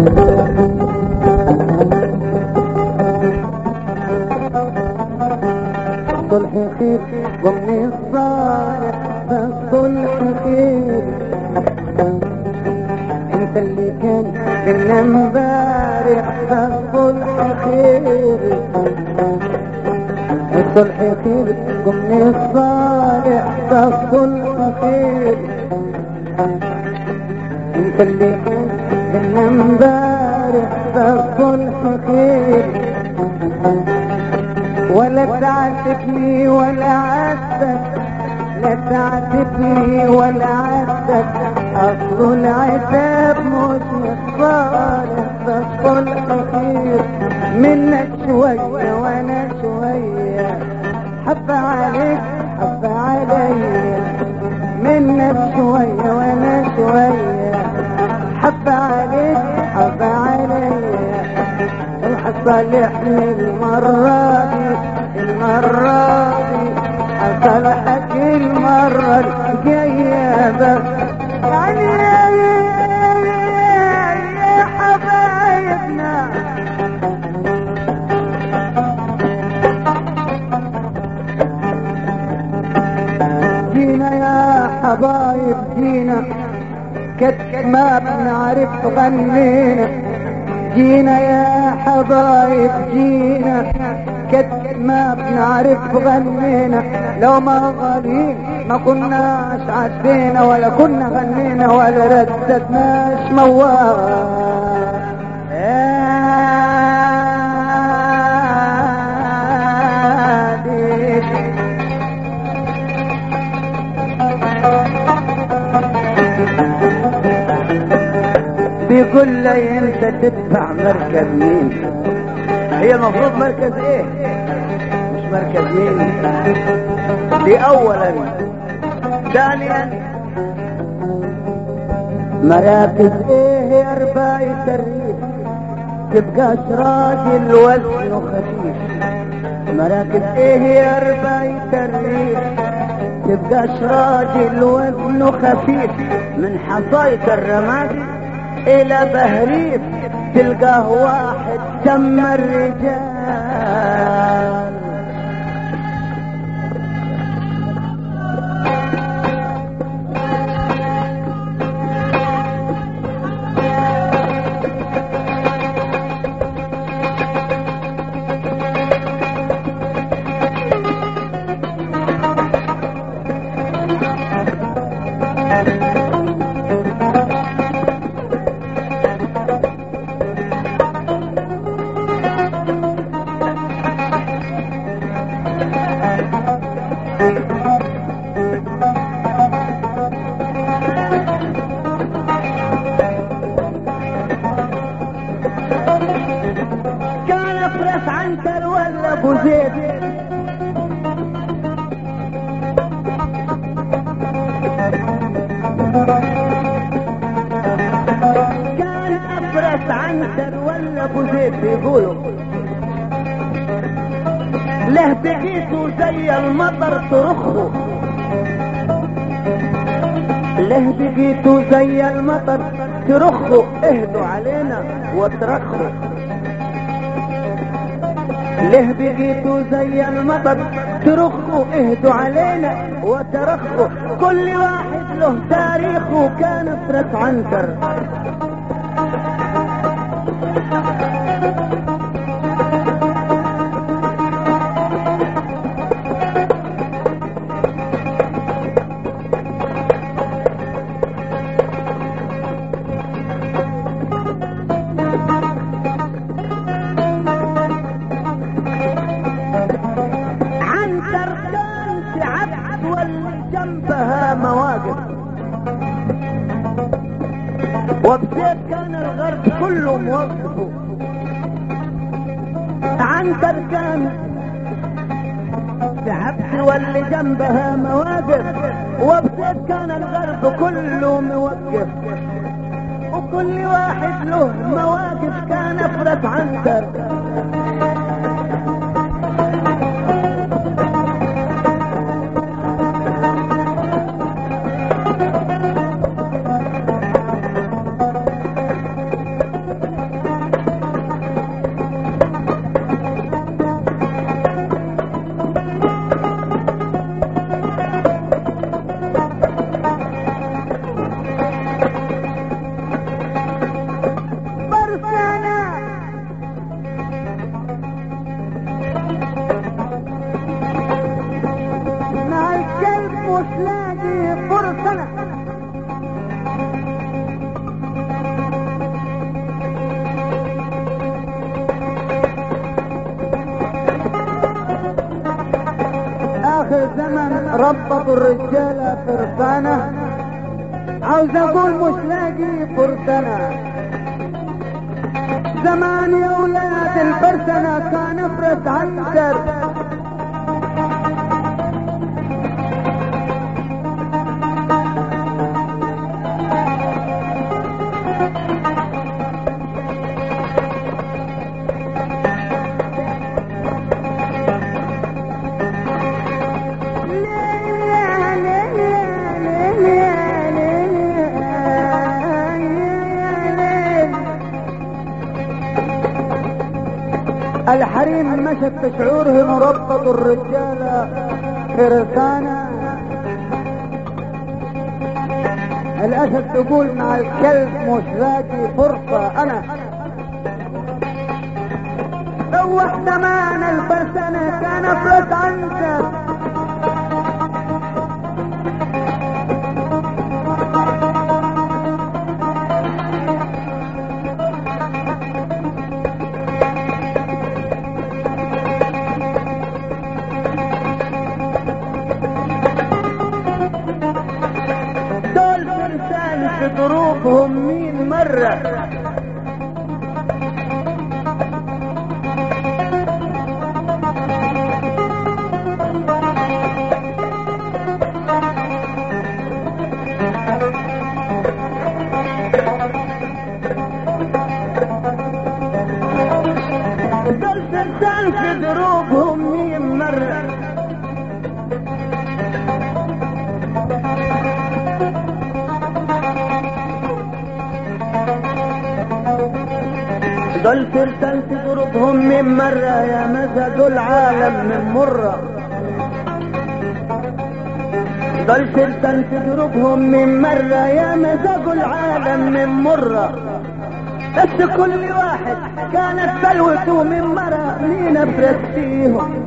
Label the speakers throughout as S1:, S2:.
S1: صلح خير ومن الصالح فالصلح خير انت اللي كان بينا امبارح فالصلح خير الصلح خير ومن الصالح فالصلح خير انت اللي كان بينا امبارح فالصلح خير ولا تعاتبني ولا عاتبك لا تعاتبني ولا عاتبك اصل العتاب مش مصالح فالصلح خير منك شوية وانا شوية حب عليك حب عليا منك شوية وانا شوية حب عليك حب عليا صالحني المرة دي المرة دي أصلحك المرة الجاية بس يعني يا حبايبنا جينا يا حبايب جينا كت ما بنعرف غنينا جينا يا حبايب جينا كت ما بنعرف غنينا لو ما غالين ما كناش عدينا ولا كنا غنينا ولا رددناش موال بيقول لي انت تدفع مركز مين هي المفروض مركز ايه مش مركز مين دي اولا ثانيا مراكز ايه يا رباي الريف تبقاش راجل وزنه خفيف مراكز ايه يا رباي الريف تبقاش راجل وزنه خفيف من حصاية الرمادي الى بهريف تلقاه واحد تم الرجال كان افرس عنتر ولا ابو زيد كان افرس عنتر ولا ابو زيد بيقولوا له بقيته زي المطر ترخه له بقيته زي المطر ترخه اهدوا علينا وترخوا له بقيتوا زي المطر ترخوا اهدوا علينا وترخوا كل واحد له تاريخه كان فرس عنتر عنتر كان تعبت واللي جنبها مواقف وبزيت كان الغرب كله موقفه عنتر كان تعبت واللي جنبها مواقف وبزيت كان الغرب كله موقف وكل واحد له مواقف كان افرس عنتر زمن ربطوا الرجالة فرسانة عاوز اقول مش لاقي فرسانة زمان يا ولاد الفرسنة كان فرس عنتر الحريم مشت بشعورهم وربطوا الرجالة فرسانة الاسد تقول مع الكلب مش لاقي فرصة انا روح زمان الفرسانة كان فرس عنك دول فرسان في ظروفهم مين مرة دول فرسان في ظروفهم مين مرة دول فرسان في ظروفهم من مرة يا مزجوا العالم من مرة دول فرسان في ظروفهم من مرة يا مزجوا العالم من مرة بس كل واحد كانت بلوته من مرة مين افرس فيهم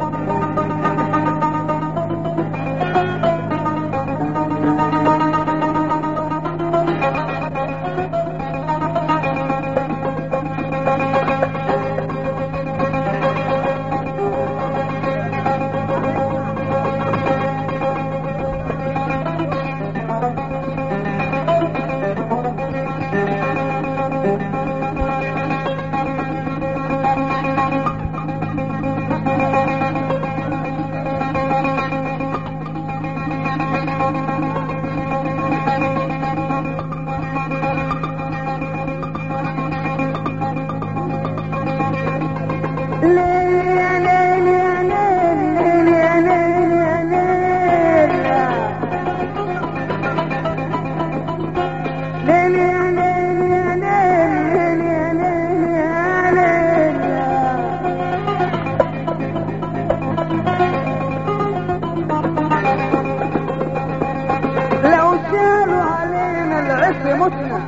S1: لو شالوا علينا العز متنا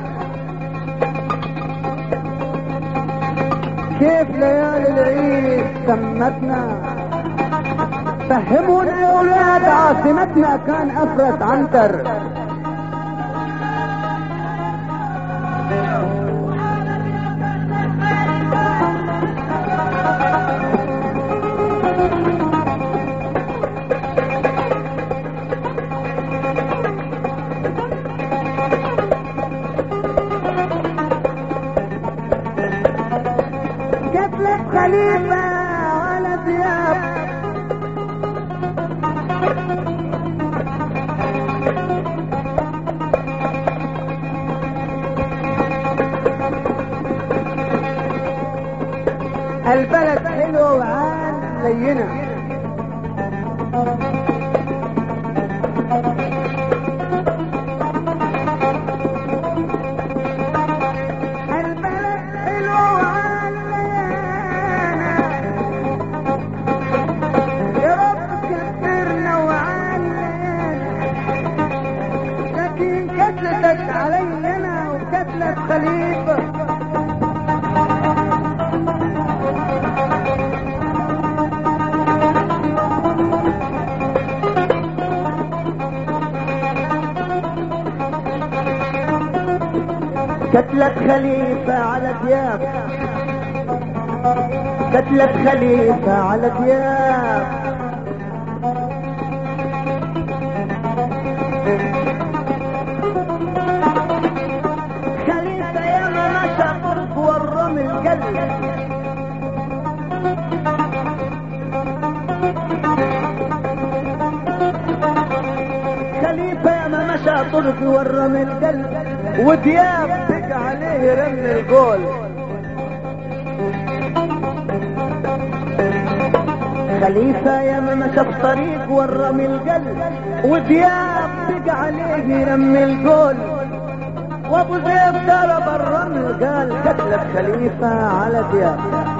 S1: كيف ليالي العيد سمتنا فهمونا يا اولاد عاصمتنا كان افرس عنتر قتلت خليفة ولا ثياب البلد حلوة وعال لينة البلد حلوة وعال لينة يا رب كبرنا وعال لينة لكن كتلتك علينا وكتلت خليفة كتلت خليفة على ثياب كتلت خليفة على ثياب القلب خليفة يا ما مشى طرق ورم القلب ودياب بقى عليه رن القول خليفة يا ما مشى في طريق ورم القلب ودياب بقى عليه رم القول وابو زيد ضرب الرمل قال قتلك خليفة على دياب